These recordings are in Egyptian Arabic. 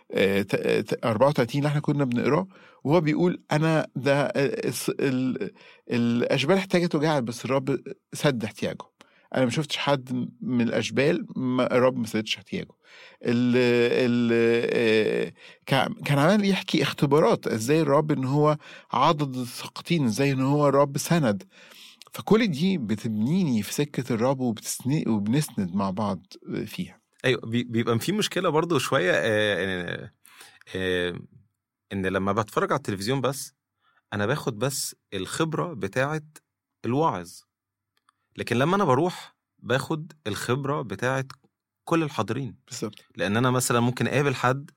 آه، ت- ت- 34 اللي احنا كنا بنقراه وهو بيقول انا ده آه، الس- ال- الاشبال احتاجت وجعت بس الرب سد احتياجهم انا ما شفتش حد من الاشبال ما الرب ما سدش احتياجه ال ال آه، كان كان عمال يحكي اختبارات ازاي الرب ان هو عضد الساقطين ازاي ان هو الرب سند فكل دي بتبنيني في سكه الرب وبتسند وبنسند مع بعض فيها ايوه بي- بيبقى في مشكله برضو شويه آه، آه، آه، ان لما بتفرج على التلفزيون بس انا باخد بس الخبره بتاعه الواعظ لكن لما انا بروح باخد الخبره بتاعه كل الحاضرين بالظبط لان انا مثلا ممكن اقابل حد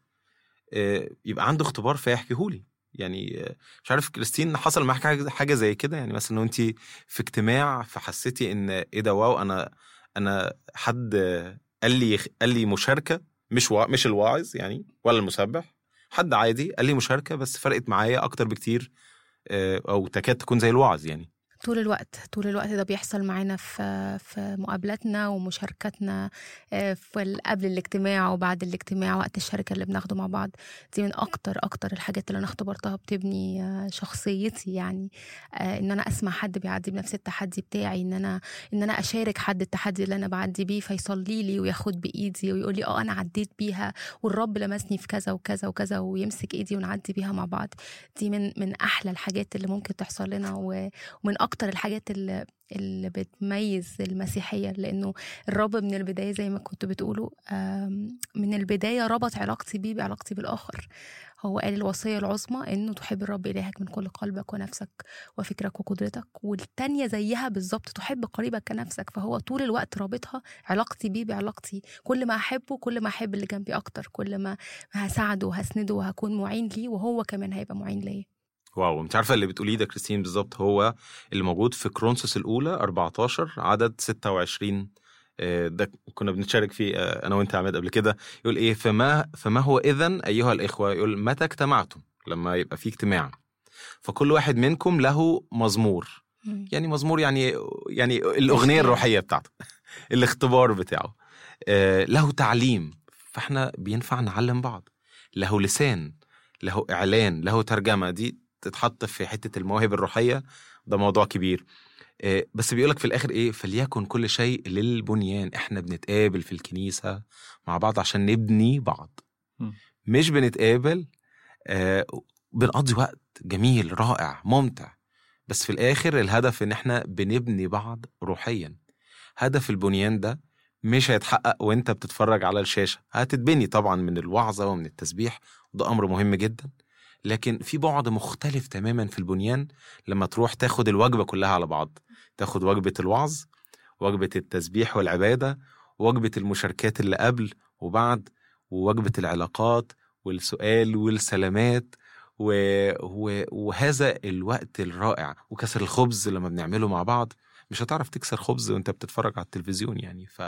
آه، يبقى عنده اختبار فيحكيهولي يعني آه، مش عارف كريستين حصل معاك حاجه حاجه زي كده يعني مثلا انت في اجتماع فحسيتي ان ايه ده واو انا انا حد آه، قال لي قال لي مشاركه مش وا... مش الواعظ يعني ولا المسبح حد عادي قال لي مشاركه بس فرقت معايا اكتر بكتير آه، او تكاد تكون زي الوعظ يعني طول الوقت طول الوقت ده بيحصل معانا في في مقابلاتنا ومشاركاتنا آه، في ال- قبل الاجتماع وبعد الاجتماع وقت الشركة اللي بناخده مع بعض دي من أكتر أكتر الحاجات اللي أنا اختبرتها بتبني آه، شخصيتي يعني آه، إن أنا أسمع حد بيعدي بنفس التحدي بتاعي إن أنا إن أنا أشارك حد التحدي اللي أنا بعدي بيه فيصلي لي وياخد بإيدي ويقول لي أه أنا عديت بيها والرب لمسني في كذا وكذا وكذا ويمسك إيدي ونعدي بيها مع بعض دي من من أحلى الحاجات اللي ممكن تحصل لنا و ومن اكتر الحاجات اللي اللي بتميز المسيحيه لانه الرب من البدايه زي ما كنت بتقولوا آم، من البدايه ربط علاقتي بيه بعلاقتي بالاخر هو قال الوصيه العظمى انه تحب الرب الهك من كل قلبك ونفسك وفكرك وقدرتك والتانية زيها بالظبط تحب قريبك كنفسك فهو طول الوقت رابطها علاقتي بيه بعلاقتي كل ما احبه كل ما احب اللي جنبي اكتر كل ما هساعده وهسنده وهكون معين ليه وهو كمان هيبقى معين ليا واو انت عارفه اللي بتقوليه ده كريستين بالظبط هو اللي موجود في كرونسوس الاولى 14 عدد 26 آه، ده كنا بنتشارك فيه آه، انا وانت يا عماد قبل كده يقول ايه فما فما هو اذا ايها الاخوه يقول متى اجتمعتم لما يبقى في اجتماع فكل واحد منكم له مزمور مم. يعني مزمور يعني يعني الاغنيه تشجيع. الروحيه بتاعته الاختبار بتاعه آه، له تعليم فاحنا بينفع نعلم بعض له لسان له اعلان له ترجمه دي تتحط في حته المواهب الروحيه ده موضوع كبير آه، بس بيقولك في الاخر ايه فليكن كل شيء للبنيان احنا بنتقابل في الكنيسه مع بعض عشان نبني بعض مم. مش بنتقابل آه، بنقضي وقت جميل رائع ممتع بس في الاخر الهدف ان احنا بنبني بعض روحيا هدف البنيان ده مش هيتحقق وانت بتتفرج على الشاشه هتتبني طبعا من الوعظه ومن التسبيح وده امر مهم جدا لكن في بعد مختلف تماما في البنيان لما تروح تاخد الوجبه كلها على بعض تاخد وجبه الوعظ وجبه التسبيح والعباده وجبه المشاركات اللي قبل وبعد ووجبه العلاقات والسؤال والسلامات و... و... وهذا الوقت الرائع وكسر الخبز لما بنعمله مع بعض مش هتعرف تكسر خبز وانت بتتفرج على التلفزيون يعني ف...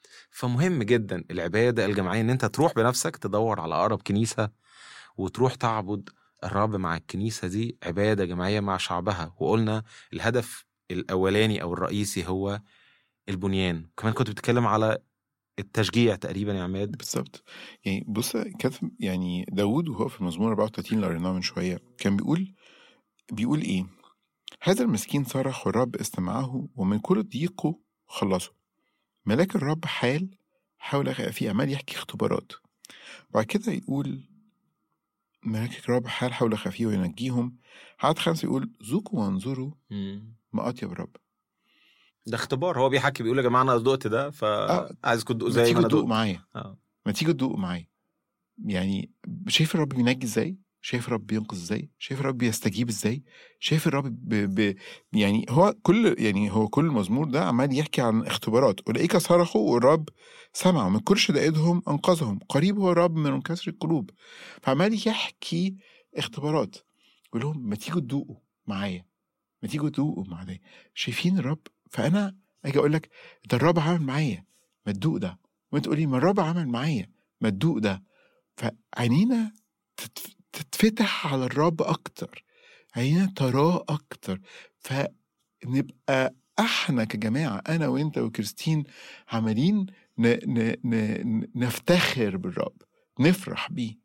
فمهم جدا العباده الجماعيه ان انت تروح بنفسك تدور على اقرب كنيسه وتروح تعبد الرب مع الكنيسه دي عباده جماعيه مع شعبها وقلنا الهدف الاولاني او الرئيسي هو البنيان كمان كنت بتتكلم على التشجيع تقريبا يا عماد بالظبط يعني بص كتب يعني داوود وهو في المزمور 34 اللي قريناه من شويه كان بيقول بيقول ايه هذا المسكين صرخ والرب استمعه ومن كل ضيقه خلصه ملاك الرب حال حاول في أمال يحكي اختبارات وبعد كده يقول ملاك الرب حال حول خفيه وينجيهم عدد خمسة يقول ذوقوا وانظروا ما أطيب الرب ده اختبار هو بيحكي بيقول يا جماعه انا دقت ده فعايزكم تدوقوا ما زي ما تيجوا انا تدوقوا دقت معايا آه. ما تيجوا تدوقوا معايا يعني شايف الرب بينجي ازاي شايف الرب بينقذ ازاي شايف الرب بيستجيب ازاي شايف الرب ب... ب... يعني هو كل يعني هو كل المزمور ده عمال يحكي عن اختبارات اولئك صرخوا والرب سمع من كل شدائدهم انقذهم قريب هو الرب من منكسر القلوب فعمال يحكي اختبارات يقول لهم ما تيجوا تدوقوا معايا ما تيجوا تدوقوا معايا شايفين الرب فانا اجي اقول لك ده الرب عمل معايا ما تدوق ده وانت تقولي ما الرب عمل معايا ما تدوق ده فعينينا تتف- تتفتح على الرب اكتر عينينا تراه اكتر فنبقى احنا كجماعه انا وانت وكريستين عمالين ن... ن... ن... نفتخر بالرب نفرح بيه